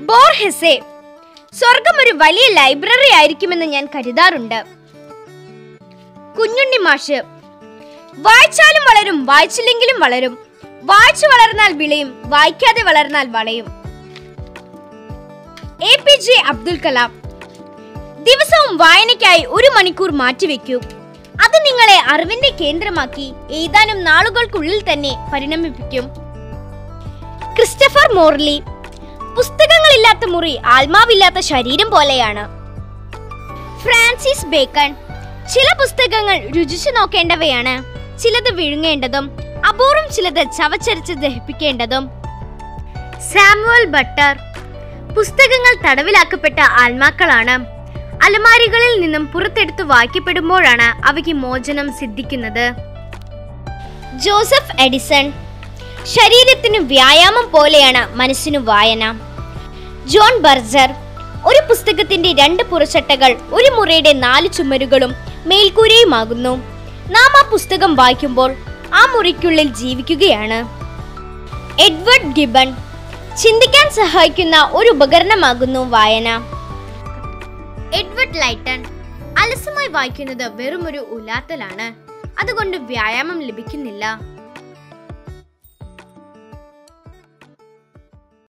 ബോർഹെസെ സ്വർഗം ഒരു വലിയ ലൈബ്രറി ആയിരിക്കുമെന്ന് ഞാൻ കരുതാറുണ്ട് കുഞ്ഞുണ്ണി മാഷ് വായിച്ചാലും വളരും വായിച്ചില്ലെങ്കിലും വളരും വായിച്ചു വളർന്നാൽ വിളയും വായിക്കാതെ വളർന്നാൽ വളയും A P J Abdul Kalam ദിവസവും വായനയ്ക്കായി ഒരു മണിക്കൂർ മാറ്റിവെക്കൂ അത് നിങ്ങളെ അറിവിന്റെ കേന്ദ്രമാക്കി ഏതാനും നാളുകൾക്കുള്ളിൽ തന്നെ പരിണമിപ്പിക്കും ക്രിസ്റ്റഫർ മോർലി പുസ്തകങ്ങളില്ലാത്ത മുറി ആത്മാവില്ലാത്ത ശരീരം പോലെയാണ് ഫ്രാൻസിസ് ബേക്കൺ ചില പുസ്തകങ്ങൾ രുചിച്ചു നോക്കേണ്ടവയാണ് ചിലത് വിഴുങ്ങേണ്ടതും അപൂർവം ചിലത് ചവച്ചരച്ച് ദഹിപ്പിക്കേണ്ടതും സാമുവൽ ബട്ടർ പുസ്തകങ്ങൾ തടവിലാക്കപ്പെട്ട ആത്മാക്കളാണ് അലമാരികളിൽ നിന്നും പുറത്തെടുത്ത് വായിക്കപ്പെടുമ്പോഴാണ് അവയ്ക്ക് മോചനം സിദ്ധിക്കുന്നത് ജോസഫ് എഡിസൺ ശരീരത്തിന് വ്യായാമം പോലെയാണ് മനസ്സിനു വായന ജോൺ ബർജർ ഒരു പുസ്തകത്തിന്റെ രണ്ട് പുറച്ചട്ടകൾ ഒരു മുറിയുടെ നാല് ചുമരുകളും മേൽക്കൂരയുമാകുന്നു നാം ആ പുസ്തകം വായിക്കുമ്പോൾ ആ മുറിക്കുള്ളിൽ ജീവിക്കുകയാണ് എഡ്വേർഡ് ഗിബൺ ചിന്തിക്കാൻ സഹായിക്കുന്ന ഒരു ഉപകരണമാകുന്നു വായന എഡ്വേർഡ് ലൈറ്റൺ അലസമായി വായിക്കുന്നത് വെറുമൊരു ഉലാത്തലാണ് അതുകൊണ്ട് വ്യായാമം ലഭിക്കുന്നില്ല